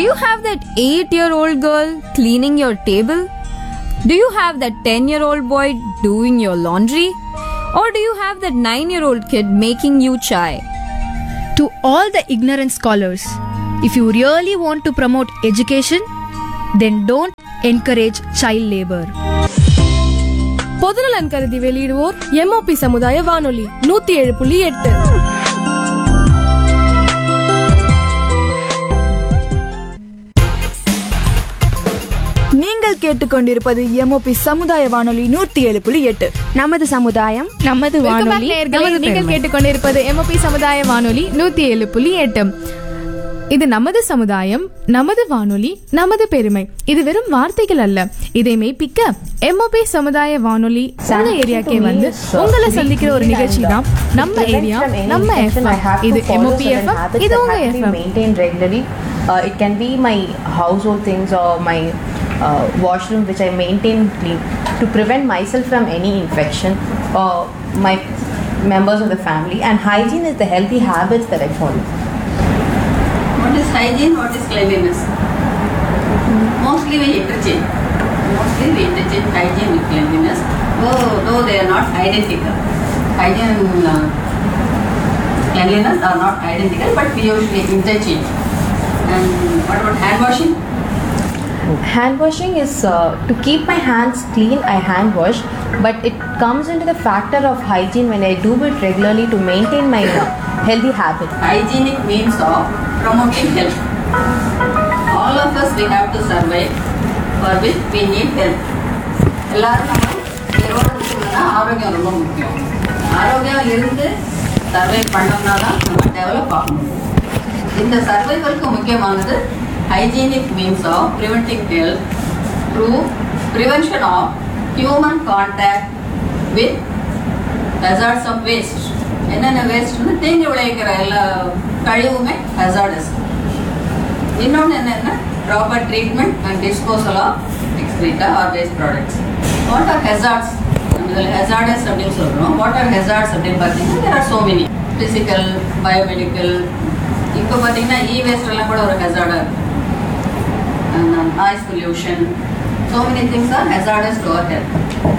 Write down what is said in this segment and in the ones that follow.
you have that 8 year old girl cleaning your table? Do you have that 10 year old boy doing your laundry? Or do you have that 9 year old kid making you chai? To all the ignorant scholars, if you really want to promote education, then don't encourage child labor. பொதுநலன் கருதி வெளியிடுவோர் MOP சமுதாய வானொலி நூத்தி ஏழு புள்ளி எட்டு நீங்கள் கேட்டுக்கொண்டிருப்பது எம்ஓபி சமுதாய வானொலி நூத்தி ஏழு புள்ளி எட்டு நமது சமுதாயம் நமது Welcome back, வானொலி நேயர்களே. நமது நீங்கள் பெருமை. கேட்டுக்கொண்டிருப்பது எம்ஓபி சமுதாய வானொலி நூத்தி ஏழு புள்ளி எட்டு இது நமது சமுதாயம் நமது வானொலி நமது பெருமை இது வெறும் வார்த்தைகள் அல்ல இதை மெய்ப்பிக்க எம்ஓபி சமுதாய வானொலி உங்க ஏரியாக்கே வந்து உங்களை சந்திக்கிற ஒரு நிகழ்ச்சி தான் நம்ம ஏரியா நம்ம எஃப்எம் இது எம்ஓபி எஃப்எம் இது உங்க FM maintained regularly. Uh, it can be my household things or my uh, washroom which I maintain clean to prevent myself from any infection or my members of the family. And hygiene is the healthy habits that I follow. What is hygiene? What is cleanliness? Mostly we interchange. Mostly we interchange hygiene with cleanliness, though, though they are not identical. Hygiene and uh, cleanliness are not identical, but we usually interchange. And what about hand washing? Hand washing is uh, to keep my hands clean, I hand wash, but it comes into the factor of hygiene when I do it regularly to maintain my uh, healthy habits. Hygienic means of promoting health. All of us we have to survive, for which we need health. எல்லாரும் நம்ம உயிரோட இருக்கணும்னா ஆரோக்கியம் ரொம்ப முக்கியம் ஆரோக்கியம் இருந்து சர்வை பண்ணோம்னா தான் நம்ம டெவலப் ஆக முடியும் இந்த சர்வைவலுக்கு முக்கியமானது hygienic means of preventing health through prevention of human contact with hazards of waste என்னென்ன வேஸ்ட்னு தீங்கு விளைவிக்கிற எல்லா கழிவுமே ஹெசார்டஸ் இன்னொன்று என்னென்ன proper treatment and disposal of excreta or waste products what are hazards இதில் ஹெசார்டஸ் அப்படின்னு சொல்கிறோம் வாட் ஆர் ஹெசார்ட்ஸ் அப்படின்னு பார்த்தீங்கன்னா there are so many physical biomedical இப்போ பார்த்தீங்கன்னா இ வேஸ்ட் எல்லாம் கூட ஒரு ஹெசார்டாக இருக்கு noise pollution so many things are ஹெசார்டஸ் to our health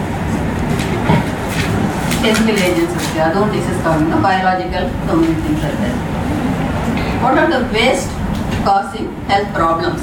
chemical agents இருக்கு அதுவும் டிசீஸ் காரணம் biological so many things are there what are the waste causing health problems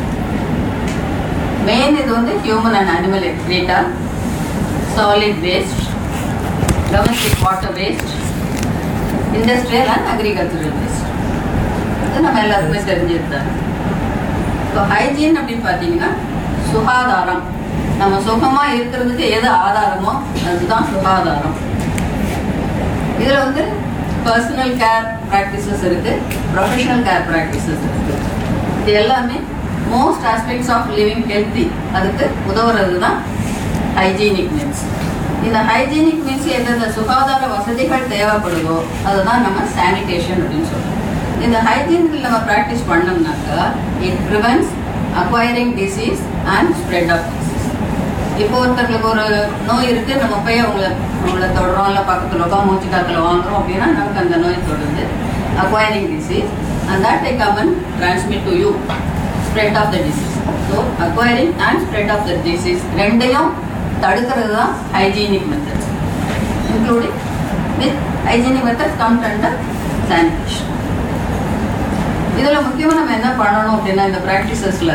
main இது வந்து human and animal excreta solid waste domestic water waste industrial and agricultural waste இது நம்ம எல்லாருக்குமே தெரிஞ்சிருந்தாங்க இப்போ hygiene அப்படின்னு பார்த்தீங்கன்னா சுகாதாரம் நம்ம சுகமா இருக்கிறதுக்கு எது ஆதாரமோ அதுதான் சுகாதாரம் இதுல வந்து பர்சனல் கேர் ப்ராக்டிசஸ் இருக்கு ப்ரொஃபஷனல் கேர் ப்ராக்டிசஸ் இருக்கு இது எல்லாமே most aspects of living healthy அதுக்கு உதவுறது தான் ஹைஜீனிக் மீன்ஸ் இந்த ஹைஜீனிக் மீன்ஸ் எந்தெந்த சுகாதார வசதிகள் தேவைப்படுதோ அதுதான் நம்ம சானிடேஷன் அப்படின்னு சொல்றோம் இந்த ஹைஜீனில் நம்ம ப்ராக்டிஸ் பண்ணோம்னாக்கா it prevents acquiring disease and spread of disease இப்போ ஒருத்தர்களுக்கு ஒரு நோய் இருக்கு நம்ம போய் அவங்கள அவங்கள தொடுறோம் இல்லை பக்கத்தில் உட்காந்து மூச்சு காத்துல வாங்குறோம் அப்படின்னா நமக்கு அந்த நோய் தொடுது acquiring disease and that I come and transmit to you spread of the disease so acquiring and spread of the disease ரெண்டையும் தடுக்கிறது தான் hygienic methods including with hygienic methods comes under sanitation இதில் முக்கியமாக நம்ம என்ன பண்ணணும் அப்படின்னா இந்த ப்ராக்டிசஸில்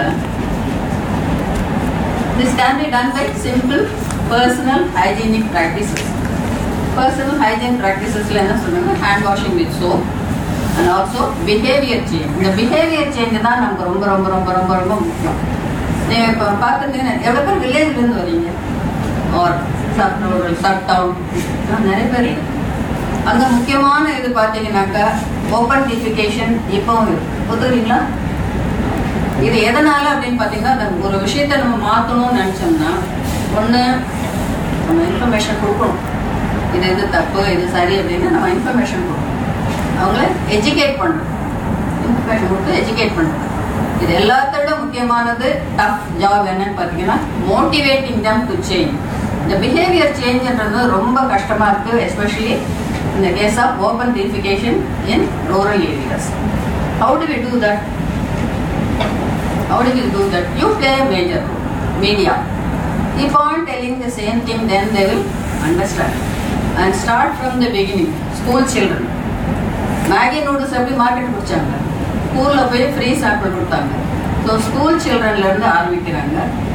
This can be done by simple personal hygienic practices. Personal hygiene practices என்ன சொல்றாங்க hand washing with soap and also behaviour change இந்த பிஹேவியர் சேஞ்ச் தான் நமக்கு ரொம்ப ரொம்ப ரொம்ப ரொம்ப ரொம்ப முக்கியம் நீங்கள் இப்போ பார்த்துருந்தீங்கன்னா எவ்வளோ பேர் வில்லேஜ்லேருந்து வரீங்க or sub rural sub town நிறைய பேர் அங்கே முக்கியமான இது பார்த்தீங்கன்னாக்கா ஓப்பன் டிஃபிகேஷன் இப்போவும் இருக்கு ஒத்துக்கிறீங்களா இது எதனால அப்படின்னு பார்த்தீங்கன்னா அந்த ஒரு விஷயத்தை நம்ம மாற்றணும்னு நினச்சோம்னா ஒன்று நம்ம இன்ஃபர்மேஷன் கொடுக்கணும் இது இது தப்பு இது சரி அப்படின்னு நம்ம இன்ஃபர்மேஷன் கொடுக்கணும் அவங்கள எஜுகேட் பண்ணணும் இன்ஃபர்மேஷன் கொடுத்து எஜுகேட் பண்ணணும் இது எல்லாத்தோட முக்கியமானது டஃப் ஜாப் என்னன்னு பார்த்தீங்கன்னா மோட்டிவேட்டிங் தம் டு சேஞ்ச் இந்த பிஹேவியர் சேஞ்சுன்றது ரொம்ப கஷ்டமாக இருக்குது எஸ்பெஷலி இந்த case of open purification in rural areas how to we do that How do you do that? You play a major role. Media. Keep on telling the same thing, then they will understand. And start from the beginning. School children. Maggi noodles எப்படி market பிடிச்சாங்க ஸ்கூலில் போய் free சாப்பிட கொடுத்தாங்க so school சில்ட்ரன்லேருந்து ஆரம்பிக்கிறாங்க